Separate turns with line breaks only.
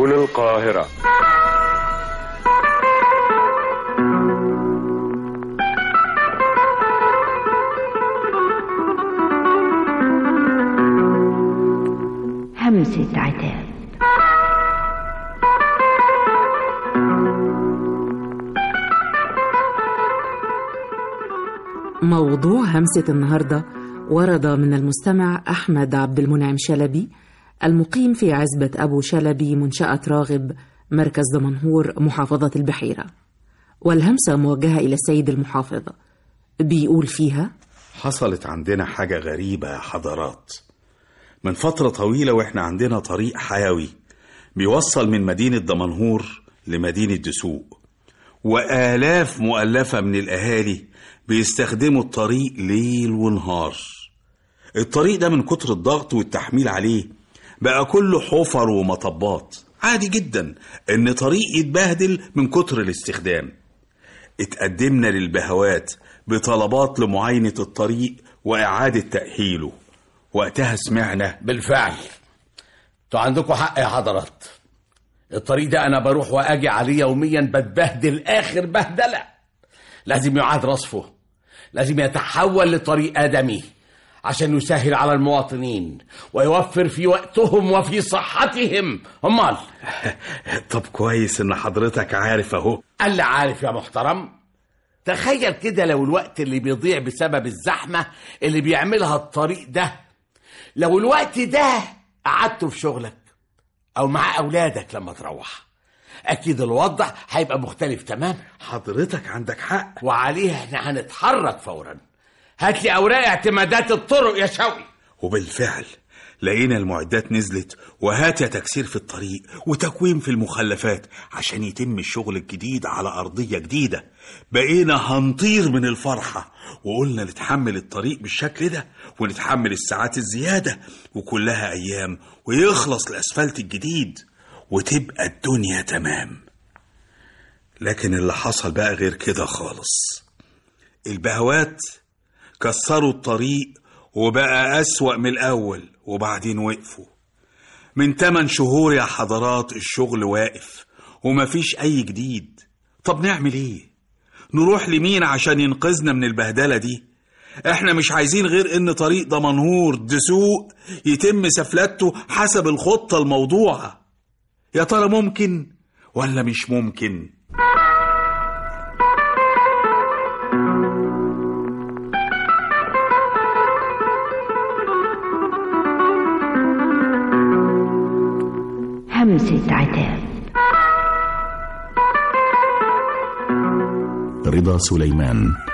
سبل القاهرة
همسة عتاب
موضوع همسة النهاردة ورد من المستمع أحمد عبد المنعم شلبي المقيم في عزبة أبو شلبي منشأة راغب مركز دمنهور محافظة البحيرة والهمسة موجهة إلى السيد المحافظ بيقول فيها
حصلت عندنا حاجة غريبة يا حضرات من فترة طويلة وإحنا عندنا طريق حيوي بيوصل من مدينة دمنهور لمدينة دسوق وآلاف مؤلفة من الأهالي بيستخدموا الطريق ليل ونهار الطريق ده من كتر الضغط والتحميل عليه بقى كله حفر ومطبات عادي جدا ان طريق يتبهدل من كتر الاستخدام اتقدمنا للبهوات بطلبات لمعاينة الطريق وإعادة تأهيله وقتها سمعنا
بالفعل انتوا عندكم حق يا حضرات الطريق ده انا بروح واجي عليه يوميا بتبهدل اخر بهدله لازم يعاد رصفه لازم يتحول لطريق ادمي عشان يسهل على المواطنين ويوفر في وقتهم وفي صحتهم امال
طب كويس ان حضرتك عارف اهو
قال لي عارف يا محترم تخيل كده لو الوقت اللي بيضيع بسبب الزحمة اللي بيعملها الطريق ده لو الوقت ده قعدته في شغلك أو مع أولادك لما تروح أكيد الوضع هيبقى مختلف تمام
حضرتك عندك حق
وعليه احنا هنتحرك فورا هات لي أوراق اعتمادات الطرق يا شوقي
وبالفعل لقينا المعدات نزلت وهات يا تكسير في الطريق وتكويم في المخلفات عشان يتم الشغل الجديد على أرضية جديدة بقينا هنطير من الفرحة وقلنا نتحمل الطريق بالشكل ده ونتحمل الساعات الزيادة وكلها أيام ويخلص الأسفلت الجديد وتبقى الدنيا تمام لكن اللي حصل بقى غير كده خالص البهوات كسروا الطريق وبقى أسوأ من الأول وبعدين وقفوا من تمن شهور يا حضرات الشغل واقف ومفيش أي جديد طب نعمل إيه؟ نروح لمين عشان ينقذنا من البهدلة دي؟ احنا مش عايزين غير ان طريق دمنهور دسوق يتم سفلته حسب الخطة الموضوعة يا ترى ممكن ولا مش ممكن؟
همسة عتاب
رضا سليمان